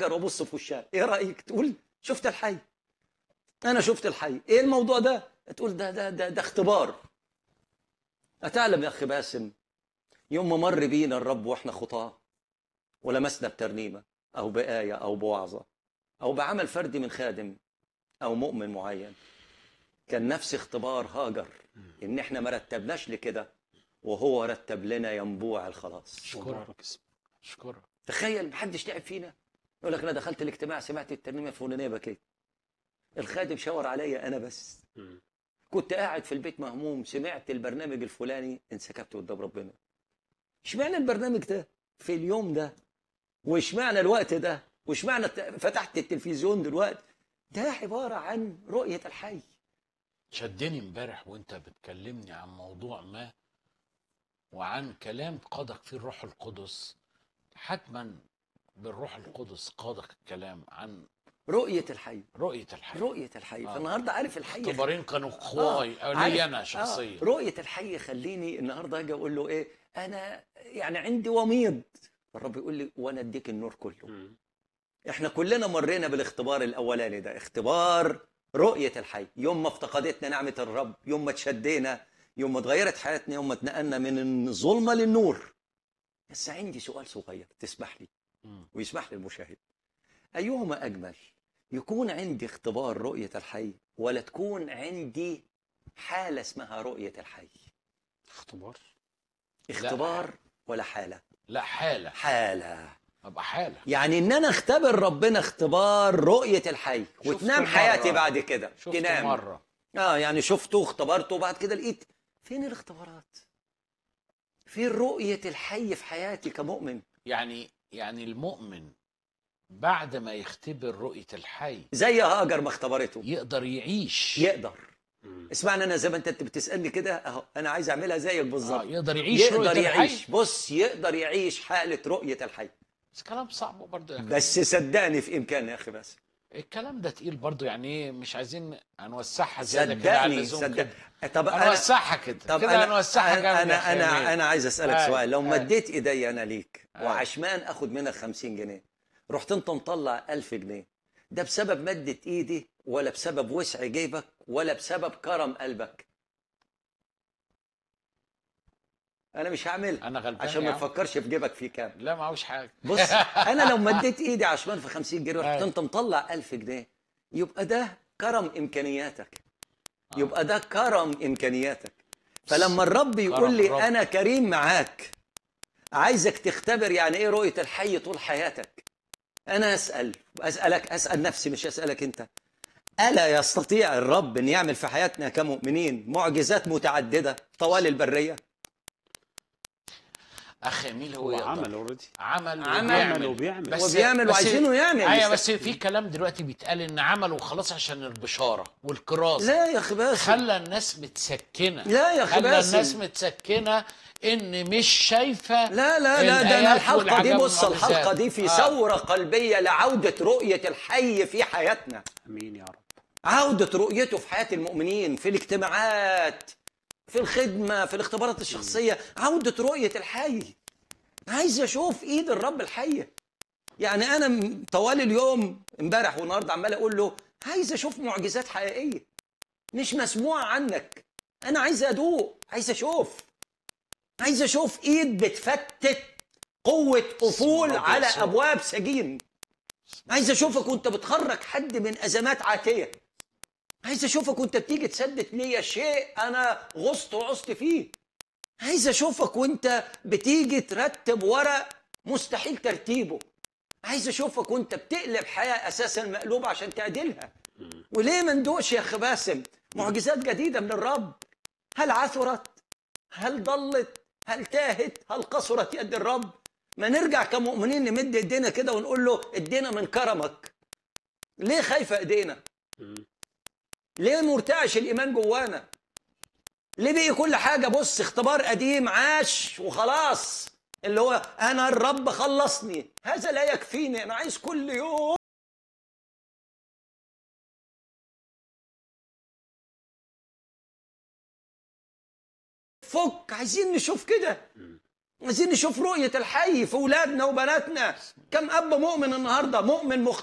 هاجر وابص في وشها ايه رايك تقول شفت الحي انا شفت الحي ايه الموضوع ده تقول ده ده ده, ده اختبار اتعلم يا اخي باسم يوم ما مر بينا الرب واحنا خطاه ولمسنا بترنيمه او بايه او بوعظه او بعمل فردي من خادم او مؤمن معين كان نفس اختبار هاجر ان احنا ما رتبناش لكده وهو رتب لنا ينبوع الخلاص اشكرك مبارك اسمك اشكرك تخيل محدش تعب فينا يقول لك انا دخلت الاجتماع سمعت الترنيمه الفلانيه بكيت الخادم شاور عليا انا بس مم. كنت قاعد في البيت مهموم سمعت البرنامج الفلاني انسكبت قدام ربنا اشمعنى البرنامج ده في اليوم ده واشمعنى الوقت ده واشمعنى الت- فتحت التلفزيون دلوقتي ده عباره عن رؤيه الحي شدني امبارح وانت بتكلمني عن موضوع ما وعن كلام قادك فيه الروح القدس حتما بالروح القدس قادك الكلام عن رؤيه الحي رؤية الحي رؤيه الحي آه. فالنهارده عارف الحي اختبارين كانوا قواي آه، آه. عارف- لي انا آه، شخصيا رؤية الحي خليني النهارده اجي اقول له ايه انا يعني عندي وميض الرب يقول لي وانا اديك النور كله مم. احنا كلنا مرينا بالاختبار الاولاني ده اختبار رؤية الحي يوم ما افتقدتنا نعمة الرب يوم ما تشدينا يوم ما اتغيرت حياتنا يوم ما اتنقلنا من الظلمة للنور بس عندي سؤال صغير تسمح لي مم. ويسمح لي المشاهد أيهما أجمل يكون عندي اختبار رؤية الحي ولا تكون عندي حالة اسمها رؤية الحي اختبار اختبار ولا حالة لا حالة حالة ابقى حالة يعني ان انا اختبر ربنا اختبار رؤية الحي شفته وتنام مرة. حياتي بعد كده شفت تنام مرة اه يعني شفته واختبرته وبعد كده لقيت فين الاختبارات فين رؤية الحي في حياتي كمؤمن يعني يعني المؤمن بعد ما يختبر رؤية الحي زي هاجر ما اختبرته يقدر يعيش يقدر مم. اسمعني انا زي ما انت انت بتسالني كده اهو انا عايز اعملها زيك آه بالظبط يقدر يعيش رؤية يقدر الحي يعيش بص يقدر يعيش حاله رؤيه الحي بس كلام صعب برضه يا أخي. بس صدقني في امكاني يا اخي بس الكلام ده تقيل برضه يعني ايه مش عايزين هنوسعها زياده كده على صدقني اللزوم صدق كده طب انا هنوسعها كده طب كده انا هنوسعها جامد انا يا أخي انا أمين. انا عايز اسالك آه، سؤال لو آه. مديت ايدي انا ليك آه. وعشمان اخد منك 50 جنيه رحت انت مطلع 1000 جنيه ده بسبب مدة ايدي ولا بسبب وسع جيبك ولا بسبب كرم قلبك انا مش هعملها انا غلبان عشان يا ما عم. تفكرش في جيبك في كام لا معهوش حاجه بص انا لو مديت ايدي عشمان في 50 جنيه رحت أيوة. انت مطلع 1000 جنيه يبقى ده كرم امكانياتك آه. يبقى ده كرم امكانياتك فلما الرب يقول كرم لي الرب. انا كريم معاك عايزك تختبر يعني ايه رؤيه الحي طول حياتك انا اسال اسالك اسال نفسي مش اسالك انت الا يستطيع الرب ان يعمل في حياتنا كمؤمنين معجزات متعدده طوال البريه اخ اميل هو هو يقدر. عمل اوريدي عمل عمل عمل وبيعمل وبيعمل هو بيعمل وعايزينه يعمل ايوه مش- بس في كلام دلوقتي بيتقال ان عمل وخلاص عشان البشاره والكراسه لا يا اخي باسم خلى الناس متسكنه لا يا اخي خلى باسم الناس متسكنه ان مش شايفه لا لا لا ده انا الآيات الحلقه دي والعجائب بص الحلقه والمعجزات. دي في آه. ثوره قلبيه لعوده رؤيه الحي في حياتنا امين يا رب عودة رؤيته في حياة المؤمنين في الاجتماعات في الخدمة في الاختبارات الشخصية عودة رؤية الحي عايز أشوف إيد الرب الحية يعني أنا م- طوال اليوم امبارح والنهاردة عمال أقول له عايز أشوف معجزات حقيقية مش مسموعة عنك أنا عايز أدوق عايز أشوف عايز أشوف إيد بتفتت قوة قفول اسم الرب على يسوع. أبواب سجين عايز أشوفك وأنت بتخرج حد من أزمات عاتية عايز اشوفك وانت بتيجي تسدد ليا شيء انا غصت وعصت فيه عايز اشوفك وانت بتيجي ترتب ورق مستحيل ترتيبه عايز اشوفك وانت بتقلب حياه اساسا مقلوبه عشان تعدلها وليه ما ندوقش يا اخي باسم معجزات جديده من الرب هل عثرت هل ضلت هل تاهت هل قصرت يد الرب ما نرجع كمؤمنين نمد ايدينا كده ونقول له ادينا من كرمك ليه خايفه ايدينا مم. ليه مرتعش الايمان جوانا ليه بقي كل حاجه بص اختبار قديم عاش وخلاص اللي هو انا الرب خلصني هذا لا يكفيني انا عايز كل يوم فك عايزين نشوف كده عايزين نشوف رؤية الحي في أولادنا وبناتنا كم أب مؤمن النهاردة مؤمن مخ...